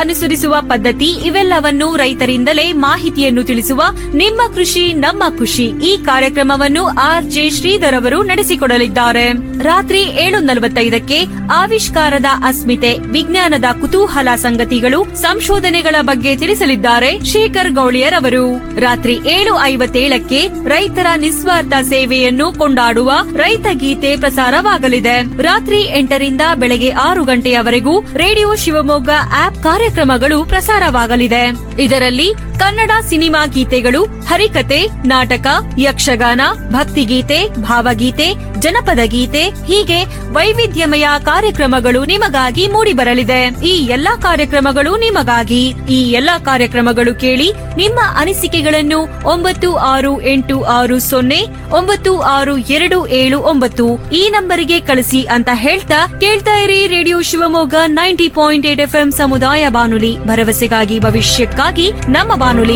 ಅನುಸರಿಸುವ ಪದ್ಧತಿ ಇವೆಲ್ಲವನ್ನು ರೈತರಿಂದಲೇ ಮಾಹಿತಿಯನ್ನು ತಿಳಿಸುವ ನಿಮ್ಮ ಕೃಷಿ ನಮ್ಮ ಖುಷಿ ಈ ಕಾರ್ಯಕ್ರಮವನ್ನು ಆರ್ ಜೆ ಶ್ರೀಧರ್ ಅವರು ನಡೆಸಿಕೊಡಲಿದ್ದಾರೆ ರಾತ್ರಿ ಏಳು ನಲವತ್ತೈದಕ್ಕೆ ಆವಿಷ್ಕಾರದ ಅಸ್ಮಿತೆ ವಿಜ್ಞಾನದ ಕುತೂಹಲ ಸಂಗತಿಗಳು ಸಂಶೋಧನೆಗಳ ಬಗ್ಗೆ ತಿಳಿಸಲಿದ್ದಾರೆ ಶೇಖರ್ ಗೌಳಿಯರ್ ಅವರು ರಾತ್ರಿ ಏಳು ಐವತ್ತೇಳಕ್ಕೆ ರೈತರ ನಿಸ್ವಾರ್ಥ ಸೇವೆಯನ್ನು ಕೊಂಡಾಡುವ ರೈತ ಗೀತೆ ಪ್ರಸಾರವಾಗಲಿದೆ ರಾತ್ರಿ ಎಂಟರಿಂದ ಬೆಳಗ್ಗೆ ಆರು ಗಂಟೆಯವರೆಗೂ ರೇಡಿಯೋ ಶಿವಮೊಗ್ಗ ಆಪ್ ಕಾರ್ಯಕ್ರಮಗಳು ಪ್ರಸಾರವಾಗಲಿದೆ ಇದರಲ್ಲಿ ಕನ್ನಡ ಸಿನಿಮಾ ಗೀತೆಗಳು ಹರಿಕತೆ ನಾಟಕ ಯಕ್ಷಗಾನ ಭಕ್ತಿಗೀತೆ ಭಾವಗೀತೆ ಜನಪದ ಗೀತೆ ಹೀಗೆ ವೈವಿಧ್ಯಮಯ ಕಾರ್ಯಕ್ರಮಗಳು ನಿಮಗಾಗಿ ಮೂಡಿಬರಲಿದೆ ಈ ಎಲ್ಲಾ ಕಾರ್ಯಕ್ರಮಗಳು ನಿಮಗಾಗಿ ಈ ಎಲ್ಲಾ ಕಾರ್ಯಕ್ರಮಗಳು ಕೇಳಿ ನಿಮ್ಮ ಅನಿಸಿಕೆಗಳನ್ನು ಒಂಬತ್ತು ಆರು ಎಂಟು ಆರು ಸೊನ್ನೆ ಒಂಬತ್ತು ಆರು ಎರಡು ಏಳು ಒಂಬತ್ತು ಈ ನಂಬರಿಗೆ ಕಳಿಸಿ ಅಂತ ಹೇಳ್ತಾ ಕೇಳ್ತಾ ಇರಿ radio Shivamogga ninety point eight F ಸಮುದಾಯ ಬಾನುಲಿ ಭರವಸೆಗಾಗಿ ಭವಿಷ್ಯಕ್ಕಾಗಿ ನಮ್ಮ ಬಾನುಲಿ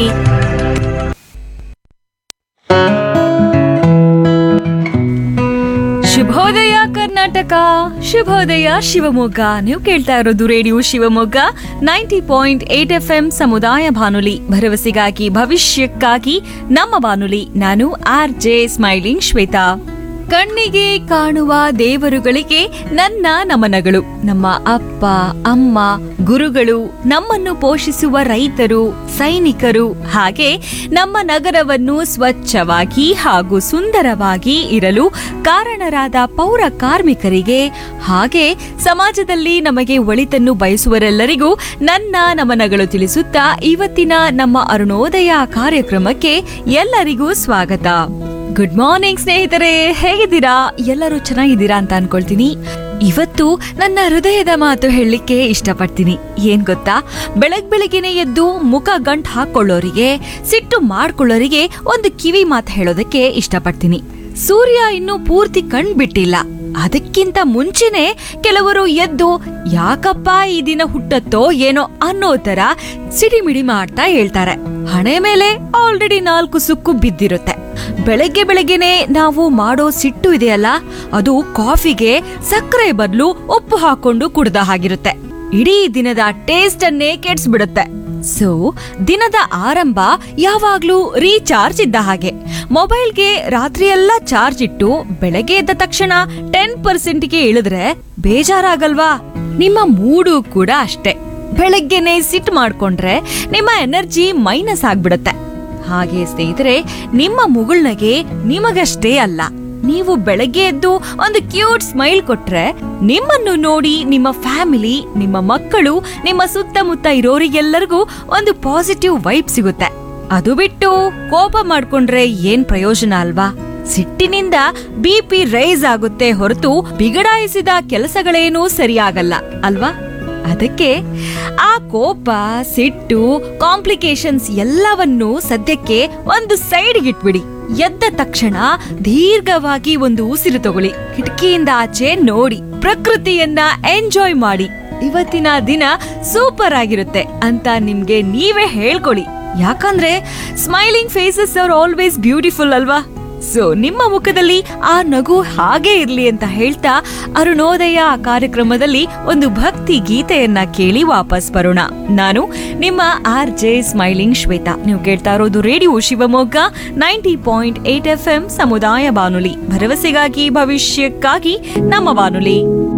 ಶುಭೋದಯ ಕರ್ನಾಟಕ ಶುಭೋದಯ ಶಿವಮೊಗ್ಗ ನೀವು ಕೇಳ್ತಾ ಇರೋದು radio Shivamogga ninety point eight F M ಸಮುದಾಯ ಬಾನುಲಿ ಭರವಸೆಗಾಗಿ ಭವಿಷ್ಯಕ್ಕಾಗಿ ನಮ್ಮ ಬಾನುಲಿ ನಾನು ಆರ್ ಜೆ ಸ್ಮೈಲಿಂಗ್ ಶ್ವೇತಾ ಕಣ್ಣಿಗೆ ಕಾಣುವ ದೇವರುಗಳಿಗೆ ನನ್ನ ನಮನಗಳು ನಮ್ಮ ಅಪ್ಪ ಅಮ್ಮ ಗುರುಗಳು ನಮ್ಮನ್ನು ಪೋಷಿಸುವ ರೈತರು ಸೈನಿಕರು ಹಾಗೆ ನಮ್ಮ ನಗರವನ್ನು ಸ್ವಚ್ಛವಾಗಿ ಹಾಗೂ ಸುಂದರವಾಗಿ ಇರಲು ಕಾರಣರಾದ ಪೌರ ಕಾರ್ಮಿಕರಿಗೆ ಹಾಗೆ ಸಮಾಜದಲ್ಲಿ ನಮಗೆ ಒಳಿತನ್ನು ಬಯಸುವರೆಲ್ಲರಿಗೂ ನನ್ನ ನಮನಗಳು ತಿಳಿಸುತ್ತಾ ಇವತ್ತಿನ ನಮ್ಮ ಅರುಣೋದಯ ಕಾರ್ಯಕ್ರಮಕ್ಕೆ ಎಲ್ಲರಿಗೂ ಸ್ವಾಗತ ಗುಡ್ ಮಾರ್ನಿಂಗ್ ಸ್ನೇಹಿತರೆ ಹೇಗಿದ್ದೀರಾ ಎಲ್ಲರೂ ಚೆನ್ನಾಗಿದ್ದೀರಾ ಅಂತ ಅನ್ಕೊಳ್ತೀನಿ ಇವತ್ತು ನನ್ನ ಹೃದಯದ ಮಾತು ಹೇಳಲಿಕ್ಕೆ ಇಷ್ಟಪಡ್ತೀನಿ ಏನ್ ಗೊತ್ತಾ ಬೆಳಗ್ ಬೆಳಗ್ಗೆನೆ ಎದ್ದು ಮುಖ ಗಂಟ್ ಹಾಕೊಳ್ಳೋರಿಗೆ ಸಿಟ್ಟು ಮಾಡ್ಕೊಳ್ಳೋರಿಗೆ ಒಂದು ಕಿವಿ ಮಾತು ಹೇಳೋದಕ್ಕೆ ಇಷ್ಟಪಡ್ತೀನಿ ಸೂರ್ಯ ಇನ್ನೂ ಪೂರ್ತಿ ಕಣ್ ಬಿಟ್ಟಿಲ್ಲ ಅದಕ್ಕಿಂತ ಮುಂಚೆನೆ ಕೆಲವರು ಎದ್ದು ಯಾಕಪ್ಪ ಈ ದಿನ ಹುಟ್ಟತ್ತೋ ಏನೋ ಅನ್ನೋ ತರ ಸಿಡಿಮಿಡಿ ಮಾಡ್ತಾ ಹೇಳ್ತಾರೆ ಹಣೆ ಮೇಲೆ ಆಲ್ರೆಡಿ ನಾಲ್ಕು ಸುಕ್ಕು ಬಿದ್ದಿರುತ್ತೆ ಬೆಳಗ್ಗೆ ಬೆಳಗ್ಗೆನೆ ನಾವು ಮಾಡೋ ಸಿಟ್ಟು ಇದೆಯಲ್ಲ ಅದು ಕಾಫಿಗೆ ಸಕ್ಕರೆ ಬದಲು ಉಪ್ಪು ಹಾಕೊಂಡು ಕುಡ್ದ ಹಾಗಿರುತ್ತೆ ಇಡೀ ದಿನದ ಟೇಸ್ಟ್ ಅನ್ನೇ ಕೆಡ್ಸ್ಬಿಡುತ್ತೆ ಸೊ ದಿನದ ಆರಂಭ ಯಾವಾಗ್ಲೂ ರೀಚಾರ್ಜ್ ಇದ್ದ ಹಾಗೆ ಮೊಬೈಲ್ಗೆ ರಾತ್ರಿ ಎಲ್ಲ ಚಾರ್ಜ್ ಇಟ್ಟು ಬೆಳಗ್ಗೆ ಎದ್ದ ತಕ್ಷಣ ಟೆನ್ ಪರ್ಸೆಂಟ್ಗೆ ಇಳಿದ್ರೆ ಬೇಜಾರಾಗಲ್ವಾ ನಿಮ್ಮ ಮೂಡು ಕೂಡ ಅಷ್ಟೇ ಬೆಳಗ್ಗೆನೆ ಸಿಟ್ ಮಾಡ್ಕೊಂಡ್ರೆ ನಿಮ್ಮ ಎನರ್ಜಿ ಮೈನಸ್ ಆಗ್ಬಿಡುತ್ತೆ ಹಾಗೆ ಸ್ನೇಹಿತರೆ ನಿಮ್ಮ ಮುಗುಳ್ನಗೆ ನಿಮಗಷ್ಟೇ ಅಲ್ಲ ನೀವು ಬೆಳಗ್ಗೆ ಎದ್ದು ಒಂದು ಕ್ಯೂಟ್ ಸ್ಮೈಲ್ ಕೊಟ್ರೆ ನಿಮ್ಮನ್ನು ನೋಡಿ ನಿಮ್ಮ ಫ್ಯಾಮಿಲಿ ನಿಮ್ಮ ಮಕ್ಕಳು ನಿಮ್ಮ ಸುತ್ತಮುತ್ತ ಇರೋರಿಗೆಲ್ಲರಿಗೂ ಒಂದು ಪಾಸಿಟಿವ್ ವೈಬ್ ಸಿಗುತ್ತೆ ಅದು ಬಿಟ್ಟು ಕೋಪ ಮಾಡ್ಕೊಂಡ್ರೆ ಏನ್ ಪ್ರಯೋಜನ ಅಲ್ವಾ ಸಿಟ್ಟಿನಿಂದ ಬಿ ಪಿ ರೈಸ್ ಆಗುತ್ತೆ ಹೊರತು ಬಿಗಡಾಯಿಸಿದ ಕೆಲಸಗಳೇನೂ ಸರಿಯಾಗಲ್ಲ ಅಲ್ವಾ ಅದಕ್ಕೆ ಆ ಕೋಪ ಸಿಟ್ಟು ಕಾಂಪ್ಲಿಕೇಶನ್ಸ್ ಎಲ್ಲವನ್ನೂ ಸದ್ಯಕ್ಕೆ ಒಂದು ಸೈಡ್ಗೆ ಇಟ್ಬಿಡಿ ಎದ್ದ ತಕ್ಷಣ ದೀರ್ಘವಾಗಿ ಒಂದು ಉಸಿರು ತಗೊಳ್ಳಿ ಕಿಟಕಿಯಿಂದ ಆಚೆ ನೋಡಿ ಪ್ರಕೃತಿಯನ್ನ ಎಂಜಾಯ್ ಮಾಡಿ ಇವತ್ತಿನ ದಿನ ಸೂಪರ್ ಆಗಿರುತ್ತೆ ಅಂತ ನಿಮ್ಗೆ ನೀವೇ ಹೇಳ್ಕೊಳ್ಳಿ ಯಾಕಂದ್ರೆ smiling faces are always beautiful ಅಲ್ವಾ ಸೊ ನಿಮ್ಮ ಮುಖದಲ್ಲಿ ಆ ನಗು ಹಾಗೆ ಇರ್ಲಿ ಅಂತ ಹೇಳ್ತಾ ಅರುಣೋದಯ ಕಾರ್ಯಕ್ರಮದಲ್ಲಿ ಒಂದು ಭಕ್ತಿ ಗೀತೆಯನ್ನ ಕೇಳಿ ವಾಪಸ್ ಬರೋಣ ನಾನು ನಿಮ್ಮ ಆರ್ ಜೆ ಸ್ಮೈಲಿಂಗ್ ಶ್ವೇತಾ ನೀವು ಕೇಳ್ತಾ ಇರೋದು radio Shivamogga ninety point eight F M ಸಮುದಾಯ ಬಾನುಲಿ ಭರವಸೆಗಾಗಿ ಭವಿಷ್ಯಕ್ಕಾಗಿ ನಮ್ಮ ಬಾನುಲಿ